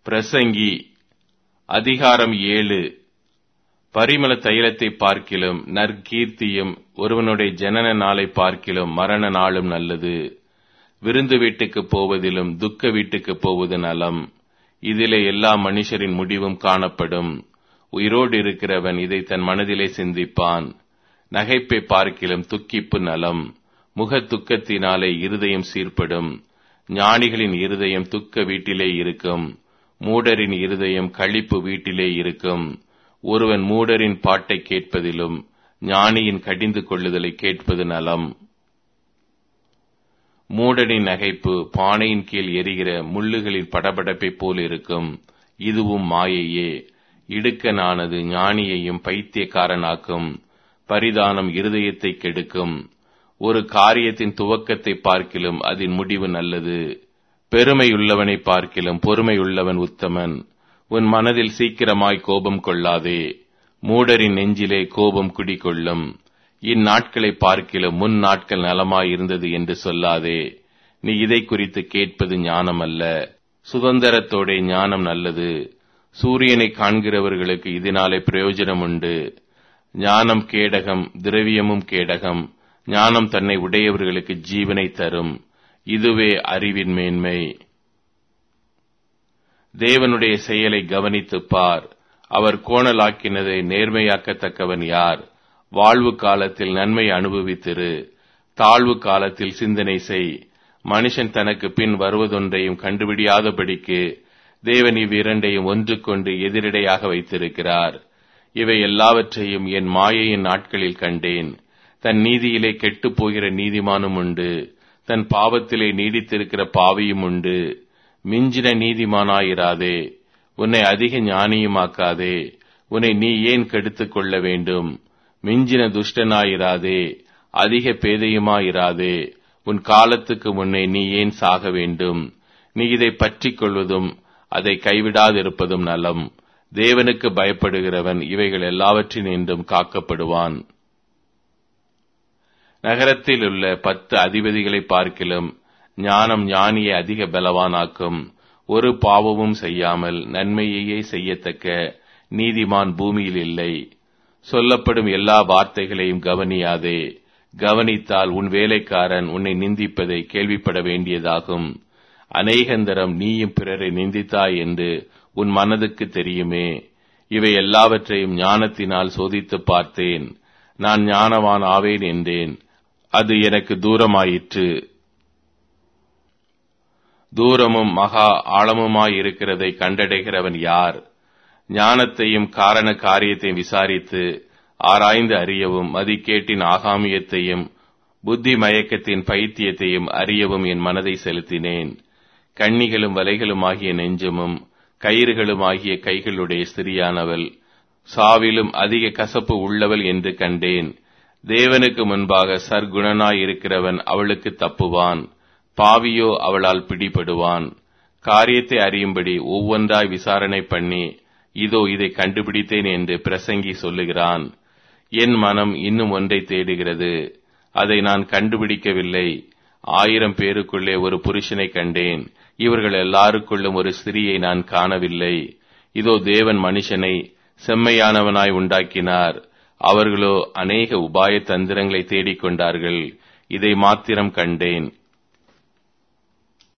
பிரசங்கி அதிகாரம் ஏழு பரிமள தைலத்தை பார்க்கிலும் நற்கீர்த்தியும் ஒருவனுடைய ஜனன நாளை பார்க்கிலும் மரண நாளும் நல்லது விருந்து வீட்டுக்கு போவதிலும் துக்க வீட்டுக்கு போவது நலம் இதிலே எல்லா மனுஷரின் முடிவும் காணப்படும் உயிரோடு இருக்கிறவன் இதை தன் மனதிலே சிந்திப்பான் நகைப்பை பார்க்கிலும் துக்கிப்பு நலம் முக துக்கத்தினாலே இருதயம் சீர்படும் ஞானிகளின் இருதயம் துக்க வீட்டிலே இருக்கும் மூடரின் இருதயம் களிப்பு வீட்டிலே இருக்கும் ஒருவன் மூடரின் பாட்டை கேட்பதிலும் ஞானியின் கடிந்து கொள்ளுதலை கேட்பது நலம் மூடனின் நகைப்பு பானையின் கீழ் எரிகிற முள்ளுகளின் படபடப்பை போல் இருக்கும் இதுவும் மாயையே இடுக்கனானது ஞானியையும் பைத்தியக்காரனாக்கும் பரிதானம் இருதயத்தை கெடுக்கும் ஒரு காரியத்தின் துவக்கத்தை பார்க்கிலும் அதன் முடிவு நல்லது பெருமையுள்ளவனை பார்க்கிலும் பொறுமையுள்ளவன் உத்தமன் உன் மனதில் சீக்கிரமாய் கோபம் கொள்ளாதே மூடரின் நெஞ்சிலே கோபம் குடிகொள்ளும் இந்நாட்களை பார்க்கிலும் முன் நாட்கள் நலமாய் இருந்தது என்று சொல்லாதே நீ இதை குறித்து கேட்பது ஞானம் அல்ல சுதந்திரத்தோட ஞானம் நல்லது சூரியனை காண்கிறவர்களுக்கு இதனாலே பிரயோஜனம் உண்டு ஞானம் கேடகம் திரவியமும் கேடகம் ஞானம் தன்னை உடையவர்களுக்கு ஜீவனை தரும் இதுவே அறிவின் மேன்மை தேவனுடைய செயலை கவனித்துப் பார் அவர் கோணலாக்கினதை நேர்மையாக்கத்தக்கவன் யார் வாழ்வு காலத்தில் நன்மை அனுபவித்திரு தாழ்வு காலத்தில் சிந்தனை செய் மனுஷன் தனக்கு பின் வருவதொன்றையும் கண்டுபிடியாதபடிக்கு தேவன் இவ்விரண்டையும் ஒன்று கொண்டு எதிரிடையாக வைத்திருக்கிறார் இவை எல்லாவற்றையும் என் மாயையின் நாட்களில் கண்டேன் தன் நீதியிலே கெட்டுப் போகிற நீதிமானும் உண்டு தன் பாவத்திலே நீடித்திருக்கிற பாவியும் உண்டு மிஞ்சின நீதிமானாயிராதே உன்னை அதிக ஞானியுமாக்காதே உன்னை நீ ஏன் கெடுத்துக் கொள்ள வேண்டும் மிஞ்சின துஷ்டனாயிராதே அதிக பேதையுமாயிராதே உன் காலத்துக்கு முன்னே நீ ஏன் சாக வேண்டும் நீ இதை பற்றிக் கொள்வதும் அதை கைவிடாதிருப்பதும் நலம் தேவனுக்கு பயப்படுகிறவன் இவைகள் எல்லாவற்றினின்றும் காக்கப்படுவான் நகரத்தில் உள்ள பத்து அதிபதிகளை பார்க்கிலும் ஞானம் ஞானியை அதிக பலவானாக்கும் ஒரு பாவமும் செய்யாமல் நன்மையையே செய்யத்தக்க நீதிமான் பூமியில் இல்லை சொல்லப்படும் எல்லா வார்த்தைகளையும் கவனியாதே கவனித்தால் உன் வேலைக்காரன் உன்னை நிந்திப்பதை கேள்விப்பட வேண்டியதாகும் அநேகந்தரம் நீயும் பிறரை நிந்தித்தாய் என்று உன் மனதுக்கு தெரியுமே இவை எல்லாவற்றையும் ஞானத்தினால் சோதித்து பார்த்தேன் நான் ஞானவான் ஆவேன் என்றேன் அது எனக்கு தூரமாயிற்று தூரமும் மகா ஆழமுமாயிருக்கிறதை கண்டடைகிறவன் யார் ஞானத்தையும் காரண காரியத்தையும் விசாரித்து ஆராய்ந்து அறியவும் மதிக்கேட்டின் ஆகாமியத்தையும் புத்தி மயக்கத்தின் பைத்தியத்தையும் அறியவும் என் மனதை செலுத்தினேன் கண்ணிகளும் வலைகளும் ஆகிய நெஞ்சமும் கயிறுகளும் ஆகிய கைகளுடைய ஸ்திரியானவள் சாவிலும் அதிக கசப்பு உள்ளவள் என்று கண்டேன் தேவனுக்கு முன்பாக சர்க்குணனாயிருக்கிறவன் அவளுக்கு தப்புவான் பாவியோ அவளால் பிடிபடுவான் காரியத்தை அறியும்படி ஒவ்வொன்றாய் விசாரணை பண்ணி இதோ இதை கண்டுபிடித்தேன் என்று பிரசங்கி சொல்லுகிறான் என் மனம் இன்னும் ஒன்றை தேடுகிறது அதை நான் கண்டுபிடிக்கவில்லை ஆயிரம் பேருக்குள்ளே ஒரு புருஷனை கண்டேன் இவர்கள் எல்லாருக்குள்ளும் ஒரு ஸ்திரியை நான் காணவில்லை இதோ தேவன் மனுஷனை செம்மையானவனாய் உண்டாக்கினார் அவர்களோ அநேக உபாய தந்திரங்களை தேடிக்கொண்டார்கள் இதை மாத்திரம் கண்டேன்